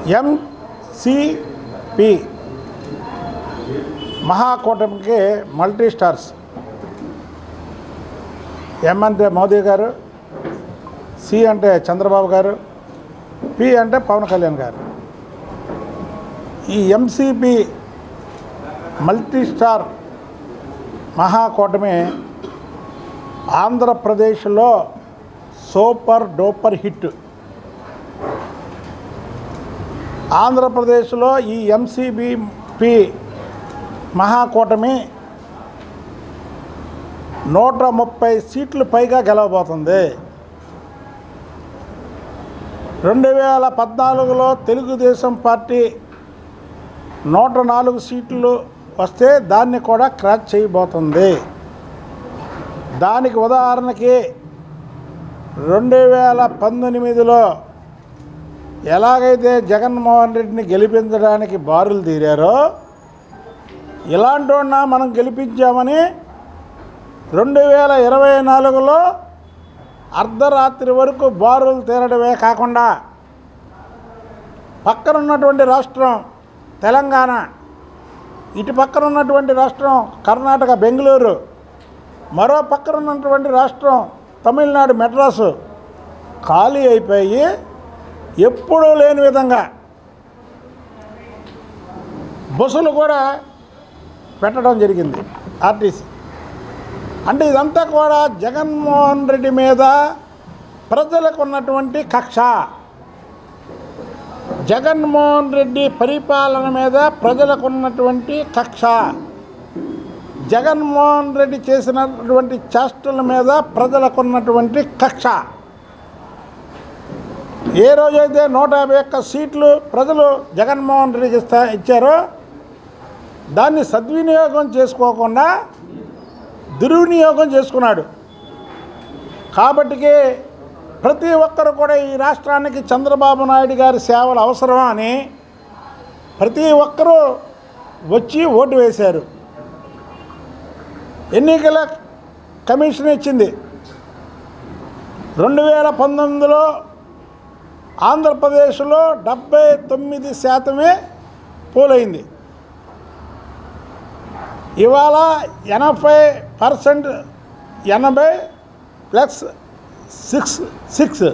MCP మహాకూటమికి multi stars ఎం అంటే మోదీ గారు సి అంటే చంద్రబాబు గారు పి అంటే పవన్ కళ్యాణ్ గారు ఈ ఎంసిపి మల్టీ స్టార్ మహాకూటమి ఆంధ్రప్రదేశ్లో సూపర్ డూపర్ హిట్ ఆంధ్రప్రదేశ్లో ఈ ఎంసీబీపి మహాకూటమి నూట ముప్పై సీట్లు పైగా గెలవబోతుంది రెండు వేల పద్నాలుగులో తెలుగుదేశం పార్టీ నూట నాలుగు సీట్లు వస్తే దాన్ని కూడా క్రాక్ చేయబోతుంది దానికి ఉదాహరణకి రెండు వేల పంతొమ్మిదిలో ఎలాగైతే జగన్మోహన్ రెడ్డిని గెలిపించడానికి బారులు తీరారో ఇలాంటి వాడిన మనం గెలిపించామని రెండు వేల ఇరవై నాలుగులో అర్ధరాత్రి వరకు బారులు తీరడమే కాకుండా పక్కన ఉన్నటువంటి రాష్ట్రం తెలంగాణ ఇటు పక్కన ఉన్నటువంటి రాష్ట్రం కర్ణాటక బెంగళూరు మరో పక్కన ఉన్నటువంటి రాష్ట్రం తమిళనాడు మెడ్రాసు ఖాళీ అయిపోయి ఎప్పుడూ లేని విధంగా బస్సులు కూడా పెట్టడం జరిగింది ఆర్టీసీ అంటే ఇదంతా కూడా జగన్మోహన్ రెడ్డి మీద ప్రజలకు ఉన్నటువంటి కక్ష జగన్మోహన్ రెడ్డి పరిపాలన మీద ప్రజలకు ఉన్నటువంటి కక్ష జగన్మోహన్ రెడ్డి చేసినటువంటి చేష్టల మీద ప్రజలకు ఉన్నటువంటి కక్ష ఏ రోజైతే నూట యాభై ఒక్క సీట్లు ప్రజలు జగన్మోహన్ రెడ్డికి ఇస్తా ఇచ్చారో దాన్ని సద్వినియోగం చేసుకోకుండా దుర్వినియోగం చేసుకున్నాడు కాబట్టికి ప్రతి ఒక్కరు కూడా ఈ రాష్ట్రానికి చంద్రబాబు నాయుడు గారి సేవలు అవసరం అని ప్రతి ఒక్కరూ వచ్చి ఓటు వేశారు ఎన్నికల కమిషన్ ఇచ్చింది రెండు వేల పంతొమ్మిదిలో ఆంధ్రప్రదేశ్లో డెబ్బై తొమ్మిది శాతమే పోలైంది ఇవాళ ఎనభై పర్సెంట్ ఎనభై ప్లస్ సిక్స్ సిక్స్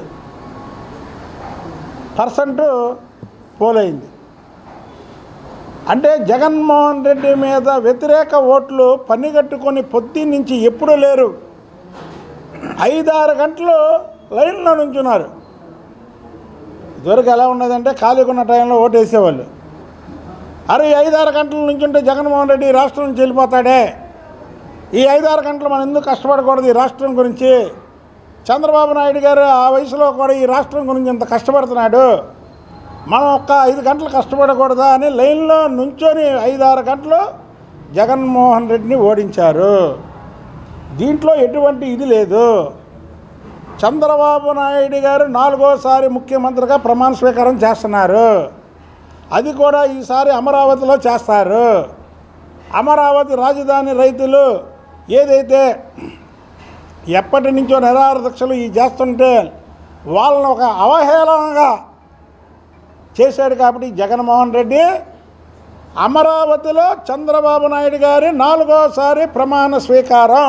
పర్సెంట్ పోలైంది అంటే జగన్మోహన్ రెడ్డి మీద వ్యతిరేక ఓట్లు పన్నిగట్టుకొని పొద్దు నుంచి ఎప్పుడూ లేరు ఐదారు గంటలు లైన్లో నుంచున్నారు ఇదివరకు ఎలా ఉన్నదంటే ఖాళీగా ఉన్న టైంలో ఓటు వేసేవాళ్ళు అరే ఈ ఐదారు గంటల నుంచి ఉంటే జగన్మోహన్ రెడ్డి ఈ రాష్ట్రం నుంచి వెళ్ళిపోతాడే ఈ ఐదారు గంటలు మనం ఎందుకు కష్టపడకూడదు ఈ రాష్ట్రం గురించి చంద్రబాబు నాయుడు గారు ఆ వయసులో కూడా ఈ రాష్ట్రం గురించి ఇంత కష్టపడుతున్నాడు మనం ఒక్క ఐదు గంటలు కష్టపడకూడదా అని లైన్లో నుంచొని ఐదారు గంటలు జగన్మోహన్ రెడ్డిని ఓడించారు దీంట్లో ఎటువంటి ఇది లేదు చంద్రబాబు నాయుడు గారు నాలుగోసారి ముఖ్యమంత్రిగా ప్రమాణ స్వీకారం చేస్తున్నారు అది కూడా ఈసారి అమరావతిలో చేస్తారు అమరావతి రాజధాని రైతులు ఏదైతే ఎప్పటి నుంచో నిరాహార దీక్షలు ఈ చేస్తుంటే వాళ్ళని ఒక అవహేళనగా చేశాడు కాబట్టి జగన్మోహన్ రెడ్డి అమరావతిలో చంద్రబాబు నాయుడు గారి నాలుగోసారి ప్రమాణ స్వీకారం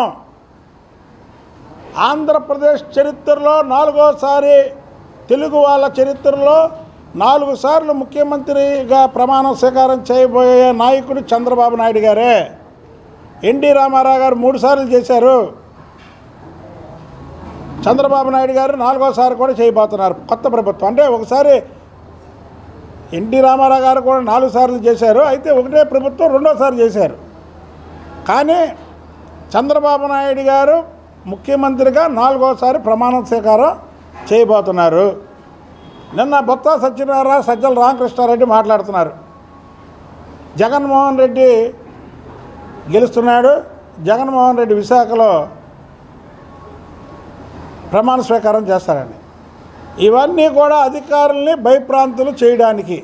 ఆంధ్రప్రదేశ్ చరిత్రలో నాలుగోసారి తెలుగు వాళ్ళ చరిత్రలో నాలుగు సార్లు ముఖ్యమంత్రిగా ప్రమాణ స్వీకారం చేయబోయే నాయకుడు చంద్రబాబు నాయుడు గారే ఎన్టీ రామారావు గారు మూడు సార్లు చేశారు చంద్రబాబు నాయుడు గారు నాలుగోసారి కూడా చేయబోతున్నారు కొత్త ప్రభుత్వం అంటే ఒకసారి ఎన్టీ రామారావు గారు కూడా నాలుగు సార్లు చేశారు అయితే ఒకటే ప్రభుత్వం రెండోసారి చేశారు కానీ చంద్రబాబు నాయుడు గారు ముఖ్యమంత్రిగా నాలుగోసారి ప్రమాణ స్వీకారం చేయబోతున్నారు నిన్న బొత్స సత్యనారాయణ సజ్జల రామకృష్ణారెడ్డి మాట్లాడుతున్నారు జగన్మోహన్ రెడ్డి గెలుస్తున్నాడు జగన్మోహన్ రెడ్డి విశాఖలో ప్రమాణ స్వీకారం చేస్తారని ఇవన్నీ కూడా అధికారుల్ని భయప్రాంతులు చేయడానికి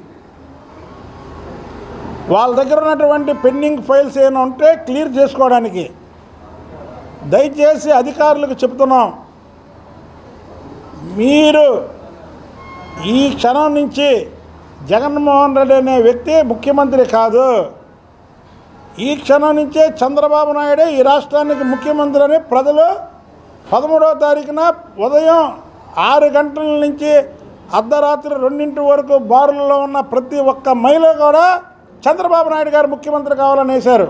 వాళ్ళ దగ్గర ఉన్నటువంటి పెండింగ్ ఫైల్స్ ఏమైనా ఉంటే క్లియర్ చేసుకోవడానికి దయచేసి అధికారులకు చెప్తున్నాం మీరు ఈ క్షణం నుంచి జగన్మోహన్ రెడ్డి అనే వ్యక్తి ముఖ్యమంత్రి కాదు ఈ క్షణం నుంచే చంద్రబాబు నాయుడే ఈ రాష్ట్రానికి ముఖ్యమంత్రి అని ప్రజలు పదమూడవ తారీఖున ఉదయం ఆరు గంటల నుంచి అర్ధరాత్రి రెండింటి వరకు బారుల్లో ఉన్న ప్రతి ఒక్క మహిళ కూడా చంద్రబాబు నాయుడు గారు ముఖ్యమంత్రి కావాలని వేశారు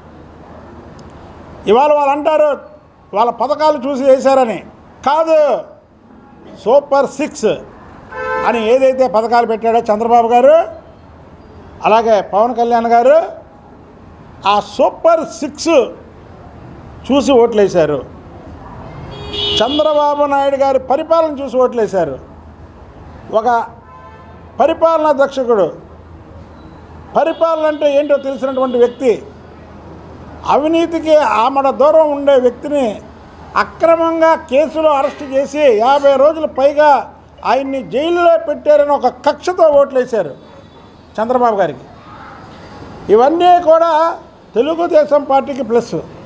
ఇవాళ వాళ్ళు అంటారు వాళ్ళ పథకాలు చూసి వేశారని కాదు సూపర్ సిక్స్ అని ఏదైతే పథకాలు పెట్టాడో చంద్రబాబు గారు అలాగే పవన్ కళ్యాణ్ గారు ఆ సూపర్ సిక్స్ చూసి ఓట్లేశారు చంద్రబాబు నాయుడు గారి పరిపాలన చూసి ఓట్లేశారు ఒక పరిపాలనా దక్షకుడు పరిపాలన అంటే ఏంటో తెలిసినటువంటి వ్యక్తి అవినీతికి ఆమడ దూరం ఉండే వ్యక్తిని అక్రమంగా కేసులో అరెస్ట్ చేసి యాభై రోజుల పైగా ఆయన్ని జైల్లో పెట్టారని ఒక కక్షతో ఓట్లేశారు చంద్రబాబు గారికి ఇవన్నీ కూడా తెలుగుదేశం పార్టీకి ప్లస్